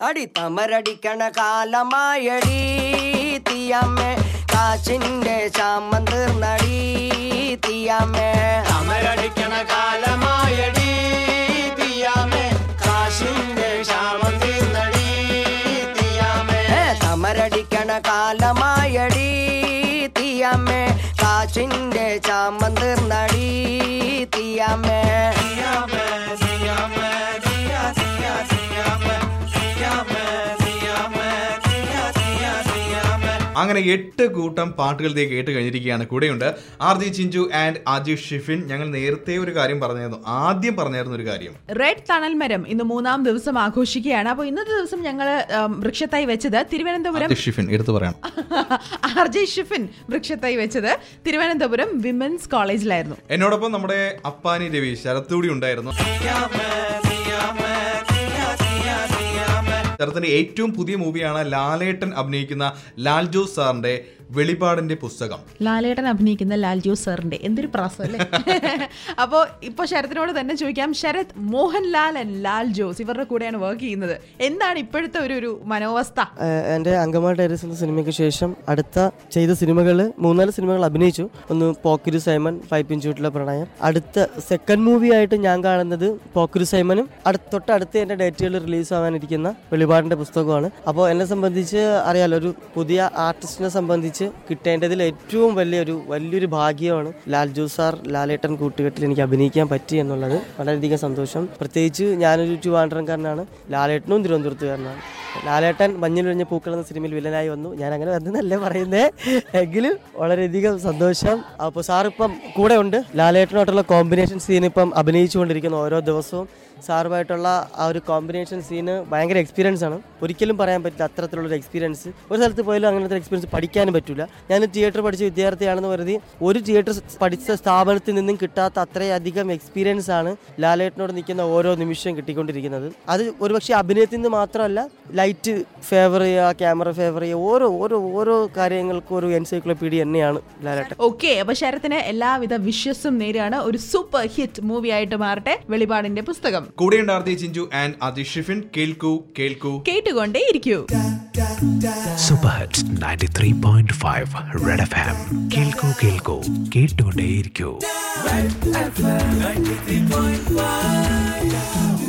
അടി തമരടിക്കണ കാലമായടി തീയമ്മേ കാച്ചിന്റെ ശാമം തീർന്നടി തീയമ്മേ തമരടിക്കണ കാലമായടി തീയാമേ കാശിന്റെ ക്ഷാമം തീർന്നടി തീയാമേ ഏ, തമരടിക്കണ കാലമായടി തീയമ്മേ കാച്ചിന്റെ ശാമം തീർന്നടി തീയമ്മേ തീയാമേ തീയാമേ തീയാ തീയാ തീയാമേ തീയാമേ തീയാമേ തീയാ തീയാ തീയാമേ അങ്ങനെ എട്ട് കൂട്ടം പാട്ടുകൾ ദേ കേട്ട് കഴിഞ്ഞിരിക്കുകയാണ് കൂടെയുണ്ട് R G Chinchu and Ajeesh Shifin ഞങ്ങൾ നേരത്തെ ഒരു കാര്യം പറഞ്ഞായിരുന്നു ആദ്യം പറഞ്ഞായിരുന്നു ഒരു കാര്യം റെഡ് തണൽ മരം ഇന്ന് മൂന്നാം ദിവസം ആഘോഷിക്കുകയാണ് അപ്പോൾ ഇന്നത്തെ ദിവസം ഞങ്ങൾ വൃക്ഷത്തായി വെച്ചത് തിരുവനന്തപുരം അജീഷ് ഷിഫിൻ എടുത്തു പറയണം ആർ ജെ ഷിഫിൻ വൃക്ഷത്തായി വെച്ചത് തിരുവനന്തപുരം വിമൻസ് കോളേജിലായിരുന്നു എന്നോടൊപ്പം നമ്മുടെ അപ്പാനി രവി ശരത്തൂടി ഉണ്ടായിരുന്നു തീയാമേ തീയാമേ തീയാ തീയാ തീയാമേ ശരത്തിന്റെ ഏറ്റവും പുതിയ മൂവിയാണ് ലാലേട്ടൻ അഭിനയിക്കുന്ന ലാൽ ജോസ് സാറിന്റെ വെളിപാടിന്റെ പുസ്തകം ലാലേട്ടൻ അഭിനയിക്കുന്ന ലാൽ ജോസ് സാറിന്റെ എന്തൊരു പ്രാസം അല്ലേ അപ്പോൾ ഇപ്പോൾ ശരത്തിനോട് തന്നെ ചോദിക്കാം ശരത് മോഹൻലാൽ ആൻഡ് ലാൽ ജോസ് ഇവരുടെ കൂടെയാണ് വർക്ക് ചെയ്യുന്നത് എന്താണ് ഇപ്പോഴത്തെ ഒരു ഒരു മനോവസ്ഥ ഏഹ് എൻ്റെ അങ്കമാ ഡയറീസ് എന്ന സിനിമയ്ക്ക് ശേഷം അടുത്ത ചെയ്ത സിനിമകൾ മൂന്നാല് സിനിമകൾ അഭിനയിച്ചു ഒന്ന് പോക്കിരി സൈമൺ പൈപ്പിൻ ചൂട്ടിലെ പ്രണയം അടുത്ത സെക്കൻഡ് മൂവി ആയിട്ട് ഞാൻ കാണുന്നത് പോക്കിരി സൈമനും അടുത്ത തൊട്ടടുത്ത് എൻ്റെ ഡേറ്റുകൾ റിലീസ് ആവാനിരിക്കുന്ന വെളിപാടിൻ്റെ പുസ്തകമാണ് അപ്പോൾ എന്നെ സംബന്ധിച്ച് അറിയാലോ ഒരു പുതിയ ആർട്ടിസ്റ്റിനെ സംബന്ധിച്ച് കിട്ടേണ്ടതിൽ ഏറ്റവും വലിയൊരു വലിയൊരു ഭാഗ്യമാണ് ലാൽ ജോസ് സാർ ലാലേട്ടൻ കൂട്ടുകെട്ടിൽ എനിക്ക് അഭിനയിക്കാൻ പറ്റി എന്നുള്ളത് വളരെയധികം സന്തോഷം പ്രത്യേകിച്ച് ഞാനൊരു ട്രിവാൻഡ്രംകാരനാണ് ലാലേട്ടനും തിരുവനന്തപുരത്തുകാരനാണ് ലാലേട്ടൻ മഞ്ഞിലൊഴിഞ്ഞ പൂക്കൾ എന്ന സിനിമയിൽ വില്ലനായി വന്നു ഞാൻ അങ്ങനെ വരുന്നതല്ലേ പറയുന്നേ എങ്കിലും വളരെയധികം സന്തോഷം അപ്പോൾ സാർ ഇപ്പം കൂടെ ഉണ്ട് ലാലേട്ടനായിട്ടുള്ള കോമ്പിനേഷൻ സീൻ ഇപ്പം അഭിനയിച്ചുകൊണ്ടിരിക്കുന്ന ഓരോ ദിവസവും സാറുമായിട്ടുള്ള ആ ഒരു കോമ്പിനേഷൻ സീന് ഭയങ്കര എക്സ്പീരിയൻസ് ആണ് ഒരിക്കലും പറയാൻ പറ്റില്ല അത്തരത്തിലുള്ളൊരു എക്സ്പീരിയൻസ് ഒരു സ്ഥലത്ത് പോയാലും അങ്ങനത്തെ എക്സ്പീരിയൻസ് പഠിക്കാനും പറ്റില്ല ഞാൻ തിയേറ്റർ പഠിച്ച വിദ്യാർത്ഥിയാണെന്ന് കരുതി ഒരു തിയേറ്റർ പഠിച്ച സ്ഥാപനത്തിൽ നിന്നും കിട്ടാത്ത അത്രയധികം എക്സ്പീരിയൻസ് ആണ് ലാലേട്ടനോട് നിൽക്കുന്ന ഓരോ നിമിഷവും കിട്ടിക്കൊണ്ടിരിക്കുന്നത് അത് ഒരുപക്ഷെ അഭിനയത്തിൽ നിന്ന് മാത്രമല്ല ലൈറ്റ് ഫേവർ ചെയ്യുക ക്യാമറ ഫേവർ ചെയ്യുക ഓരോ ഓരോ ഓരോ കാര്യങ്ങൾക്കും ഒരു എൻസൈക്ലോപീഡിയ തന്നെയാണ് ലാലേട്ടൻ ഓക്കെ അപ്പൊ ശരത്തിന് എല്ലാവിധ വിശ്വസും നേരെയാണ് ഒരു സൂപ്പർ ഹിറ്റ് മൂവി ആയിട്ട് മാറട്ടെ വെളിപാടിന്റെ പുസ്തകം കൂടെയുണ്ട് R G Chinchu and Ajeesh Shifin കേൾക്കൂ കേൾക്കൂ കേട്ടുകൊണ്ടേ ഇരിക്കൂ സൂപ്പർ ഹിറ്റ്സ് 93.5 റെഡ് എഫ്എം കേൾക്കൂ കേൾക്കൂ കേട്ടുകൊണ്ടേയിരിക്കൂ